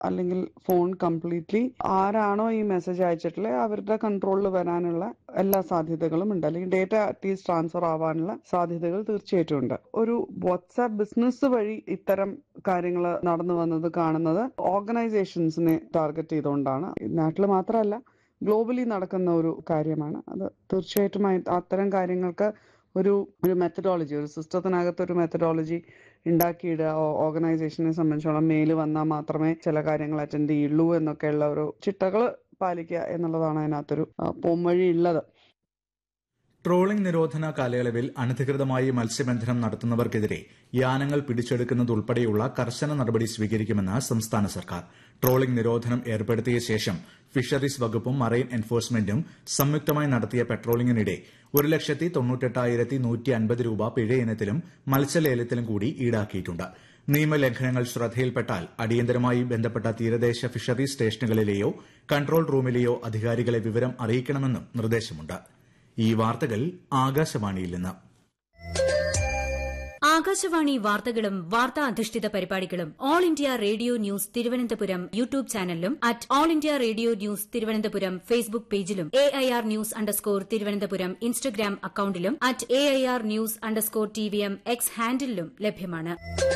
അല്ലെങ്കിൽ phone completely ആരാണോ ഈ മെസ്സേജ് അയച്ചിട്ടുള്ളത് അവരുടെ കൺട്രോളിൽ വരാനുള്ള എല്ലാ സാധ്യതകളും ഉണ്ട് അല്ലെങ്കിൽ ഡേറ്റ അറ്റ്ലീസ്റ്റ് ട്രാൻസ്ഫർ ആവാനുള്ള സാധ്യതകൾ തീർച്ചയായിട്ടും ഉണ്ട് ഒരു വാട്സാപ്പ് ബിസിനസ് വഴി ഇത്തരം കാര്യങ്ങൾ നടന്നു വന്നത് കാണുന്നത് ഓർഗനൈസേഷൻസിനെ ടാർഗറ്റ് ചെയ്തുകൊണ്ടാണ് നാട്ടിൽ മാത്രമല്ല ഗ്ലോബലി നടക്കുന്ന ഒരു കാര്യമാണ് അത് തീർച്ചയായിട്ടും അയ- അത്തരം കാര്യങ്ങൾക്ക് ഒരു ഒരു മെത്തഡോളജി ഒരു സിസ്റ്റത്തിനകത്ത് ഒരു മെത്തഡോളജി ഉണ്ടാക്കിയിടുക ഓർഗനൈസേഷനെ സംബന്ധിച്ചോളം മെയിൽ വന്നാൽ മാത്രമേ ചില കാര്യങ്ങൾ അറ്റൻഡ് ചെയ്യുള്ളൂ എന്നൊക്കെയുള്ള ഒരു ചിട്ടകൾ പാലിക്കുക എന്നുള്ളതാണ് അതിനകത്തൊരു ആ, പോംവഴി ഉള്ളത് ട്രോളിംഗ് നിരോധന കാലയളവിൽ അനധികൃതമായി മത്സ്യബന്ധനം നടത്തുന്നവർക്കെതിരെ യാനങ്ങൾ പിടിച്ചെടുക്കുന്നതുൾപ്പെടെയുള്ള കർശന നടപടി സ്വീകരിക്കുമെന്ന് സംസ്ഥാന സർക്കാർ ട്രോളിംഗ് നിരോധനം ഏർപ്പെടുത്തിയ ശേഷം ഫിഷറീസ് വകുപ്പും മറൈൻ എൻഫോഴ്സ്മെന്റും സംയുക്തമായി നടത്തിയ പെട്രോളിംഗിനിടെ ഒരു ലക്ഷത്തി തൊണ്ണൂറ്റെട്ടായിരത്തി നൂറ്റി അൻപത് രൂപ പിഴ ഇനത്തിലും മത്സ്യലേലത്തിലും കൂടി ഈടാക്കിയിട്ടുണ്ട് നിയമലംഘനങ്ങൾ ശ്രദ്ധയിൽപ്പെട്ടാൽ അടിയന്തരമായി ബന്ധപ്പെട്ട തീരദേശ ഫിഷറീസ് സ്റ്റേഷനുകളിലെയോ കൺട്രോൾ റൂമിലെയോ അധികാരികളെ വിവരം അറിയിക്കണമെന്നും നിർദ്ദേശമുണ്ട് ഈ വാർത്തകൾ ആകാശവാണിയിൽ നിന്ന് ആകാശവാണി വാർത്തകളും വാർത്താ അധിഷ്ഠിത പരിപാടികളും all India radio news Thiruvananthapuram YouTube ചാനലിലും at all India radio news Thiruvananthapuram Facebook പേജിലും A I R news underscore Thiruvananthapuram Instagram അക്കൌണ്ടിലും at A I R news underscore T V M X ഹാൻഡിലും ലഭ്യമാണ്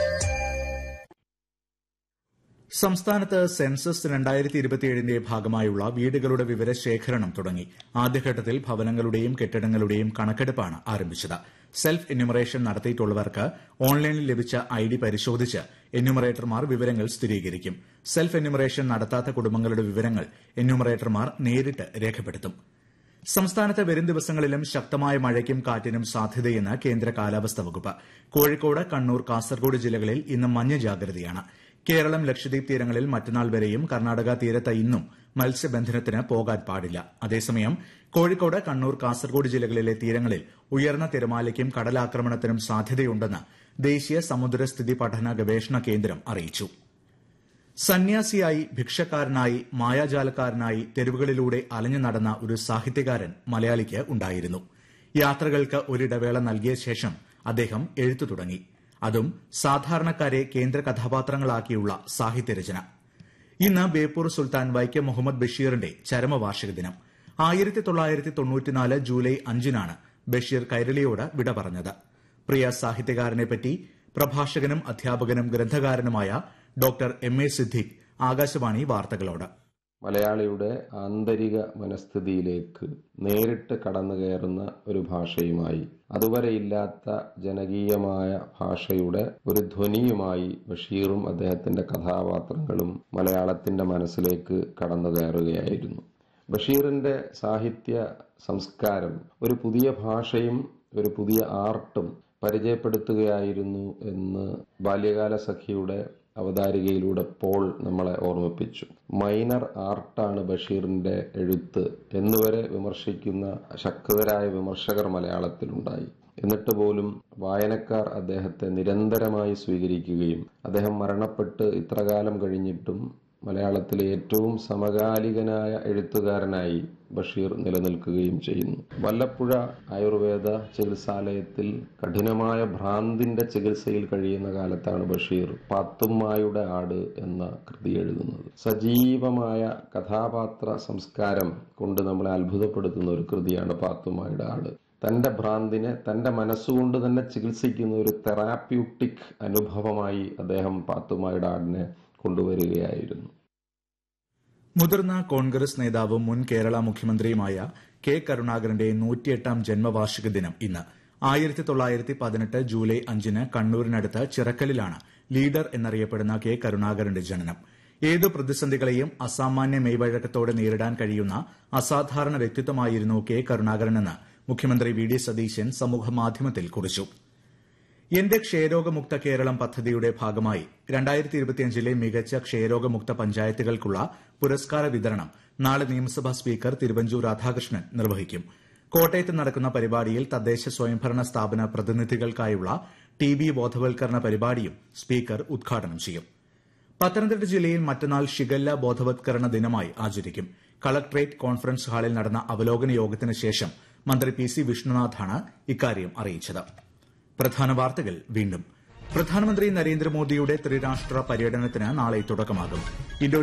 സംസ്ഥാനത്ത് സെൻസസ് രണ്ടായിരത്തി ഇരുപത്തിയേഴിന്റെ ഭാഗമായുള്ള വീടുകളുടെ വിവരശേഖരണം തുടങ്ങി ആദ്യഘട്ടത്തിൽ ഭവനങ്ങളുടെയും കെട്ടിടങ്ങളുടെയും കണക്കെടുപ്പാണ് ആരംഭിച്ചത് സെൽഫ് എന്യൂമറേഷൻ നടത്തിയിട്ടുള്ളവർക്ക് ഓൺലൈനിൽ ലഭിച്ച ഐ ഡി പരിശോധിച്ച് എന്യൂമറേറ്റർമാർ വിവരങ്ങൾ സ്ഥിരീകരിക്കും സെൽഫ് എന്യൂമറേഷൻ നടത്താത്ത കുടുംബങ്ങളുടെ വിവരങ്ങൾ എന്യൂമറേറ്റർമാർ നേരിട്ട് രേഖപ്പെടുത്തും സംസ്ഥാനത്ത് വരും ദിവസങ്ങളിലും ശക്തമായ മഴയ്ക്കും കാറ്റിനും സാധ്യതയെന്ന് കേന്ദ്ര കാലാവസ്ഥാ വകുപ്പ് കോഴിക്കോട് കണ്ണൂർ കാസർഗോഡ് ജില്ലകളിൽ ഇന്ന് മഞ്ഞ ജാഗ്രതയാണ് കേരളം ലക്ഷദ്വീപ് തീരങ്ങളിൽ മറ്റന്നാൾ വരെയും കർണാടക തീരത്ത് ഇന്നും മത്സ്യബന്ധനത്തിന് പോകാൻ പാടില്ല അതേസമയം കോഴിക്കോട് കണ്ണൂർ കാസർഗോഡ് ജില്ലകളിലെ തീരങ്ങളിൽ ഉയർന്ന തിരമാലയ്ക്കും കടലാക്രമണത്തിനും സാധ്യതയുണ്ടെന്ന് ദേശീയ സമുദ്രസ്ഥിതി പഠന ഗവേഷണ കേന്ദ്രം അറിയിച്ചു സന്യാസിയായി ഭിക്ഷക്കാരനായി മായാജാലക്കാരനായി തെരുവുകളിലൂടെ അലഞ്ഞു നടന്ന ഒരു സാഹിത്യകാരൻ മലയാളിക്ക് ഉണ്ടായിരുന്നു യാത്രകൾക്ക് ഒരിടവേള നൽകിയ ശേഷം അദ്ദേഹം എഴുത്തു തുടങ്ങി അതും സാധാരണക്കാരെ കേന്ദ്ര കഥാപാത്രങ്ങളാക്കിയുള്ള സാഹിത്യരചന ഇന്ന് ബേപ്പൂർ സുൽത്താൻ വൈക്കം മുഹമ്മദ് ബഷീറിന്റെ ചരമവാർഷിക ദിനം ആയിരത്തി തൊള്ളായിരത്തി തൊണ്ണൂറ്റിനാല് ജൂലൈ അഞ്ചിനാണ് ബഷീർ കൈരളിയോട് വിട പറഞ്ഞത് പ്രിയ സാഹിത്യകാരനെപ്പറ്റി പ്രഭാഷകനും അധ്യാപകനും ഗ്രന്ഥകാരനുമായ doctor M A Siddique Akashvani വാർത്തകളോട് മലയാളിയുടെ ആന്തരിക മനസ്ഥിതിയിലേക്ക് നേരിട്ട് കടന്നു കയറുന്ന ഒരു ഭാഷയുമായി അതുവരെ ഇല്ലാത്ത ജനകീയമായ ഭാഷയുടെ ഒരു ധ്വനിയുമായി ബഷീറും അദ്ദേഹത്തിന്റെ കഥാപാത്രങ്ങളും മലയാളത്തിന്റെ മനസ്സിലേക്ക് കടന്നു കയറുകയായിരുന്നു ബഷീറിന്റെ സാഹിത്യ സംസ്കാരം ഒരു പുതിയ ഭാഷയും ഒരു പുതിയ ആർട്ടും പരിചയപ്പെടുത്തുകയായിരുന്നു എന്ന് ബാല്യകാല സഖിയുടെ അവതാരികയിലൂടെ പോൾ നമ്മളെ ഓർമ്മിപ്പിച്ചു മൈനർ ആർട്ടാണ് ബഷീറിന്റെ എഴുത്ത് എന്നുവരെ വിമർശിക്കുന്ന ശക്തരായ വിമർശകർ മലയാളത്തിലുണ്ടായി എന്നിട്ട് പോലും വായനക്കാർ അദ്ദേഹത്തെ നിരന്തരമായി സ്വീകരിക്കുകയും അദ്ദേഹം മരണപ്പെട്ട് ഇത്രകാലം കഴിഞ്ഞിട്ടും മലയാളത്തിലെ ഏറ്റവും സമകാലികനായ എഴുത്തുകാരനായി ബഷീർ നിലനിൽക്കുകയും ചെയ്യുന്നു വല്ലപ്പുഴ ആയുർവേദ ചികിത്സാലയത്തിൽ കഠിനമായ ഭ്രാന്തിന്റെ ചികിത്സയിൽ കഴിയുന്ന കാലത്താണ് ബഷീർ പാത്തുമ്മായുടെ ആട് എന്ന കൃതി എഴുതുന്നത് സജീവമായ കഥാപാത്ര സംസ്കാരം കൊണ്ട് നമ്മളെ അത്ഭുതപ്പെടുത്തുന്ന ഒരു കൃതിയാണ് പാത്തുമ്മായുടെ ആട് തന്റെ ഭ്രാന്തിനെ തന്റെ മനസ്സുകൊണ്ട് തന്നെ ചികിത്സിക്കുന്ന ഒരു തെറാപ്യൂട്ടിക് അനുഭവമായി അദ്ദേഹം പാത്തുമ്മായുടെ ആടിനെ കൊണ്ടുവരികയായിരുന്നു മുതിർന്ന കോൺഗ്രസ് നേതാവും മുൻ കേരള മുഖ്യമന്ത്രിയുമായ കെ കരുണാകരന്റെ നൂറ്റിയെട്ടാം ജന്മവാർഷിക ദിനം ഇന്ന് ആയിരത്തി തൊള്ളായിരത്തി പതിനെട്ട് ജൂലൈ അഞ്ചിന് കണ്ണൂരിനടുത്ത് ചിറക്കലിലാണ് ലീഡർ എന്നറിയപ്പെടുന്ന കെ കരുണാകരന്റെ ജനനം ഏതു പ്രതിസന്ധികളെയും അസാമാന്യ മെയ്വഴക്കത്തോടെ നേരിടാൻ കഴിയുന്ന അസാധാരണ വ്യക്തിത്വമായിരുന്നു കെ കരുണാകരനെന്ന് മുഖ്യമന്ത്രി വി ഡി സതീശൻ സമൂഹമാധ്യമത്തിൽ കുറിച്ചു എന്റെ ക്ഷയരോഗമുക്ത കേരളം പദ്ധതിയുടെ ഭാഗമായി രണ്ടായിരത്തി ഇരുപത്തിയഞ്ചിലെ മികച്ച ക്ഷയരോഗമുക്ത പഞ്ചായത്തുകൾക്കുള്ള പുരസ്കാര വിതരണം നാളെ നിയമസഭാ സ്പീക്കർ തിരുവഞ്ചൂർ രാധാകൃഷ്ണൻ നിർവഹിക്കും കോട്ടയത്ത് നടക്കുന്ന പരിപാടിയിൽ തദ്ദേശ സ്വയംഭരണ സ്ഥാപന പ്രതിനിധികൾക്കായുള്ള ടി ബി ബോധവൽക്കരണ പരിപാടിയും സ്പീക്കർ ഉദ്ഘാടനം ചെയ്യും പത്തനംതിട്ട ജില്ലയിൽ മറ്റന്നാൾ ഷിഗല്ല ബോധവത്കരണ ദിനമായി ആചരിക്കും കളക്ടറേറ്റ് കോൺഫറൻസ് ഹാളിൽ നടന്ന അവലോകന യോഗത്തിന് ശേഷം മന്ത്രി പി സി വിഷ്ണുനാഥാണ് ഇക്കാര്യം അറിയിച്ചത് പ്രധാന വാർത്തകൾ വീണ്ടും പ്രധാനമന്ത്രി നരേന്ദ്രമോദിയുടെ ത്രിരാഷ്ട്ര പര്യടനത്തിന് നാളെ തുടക്കമാകും ഇന്തോ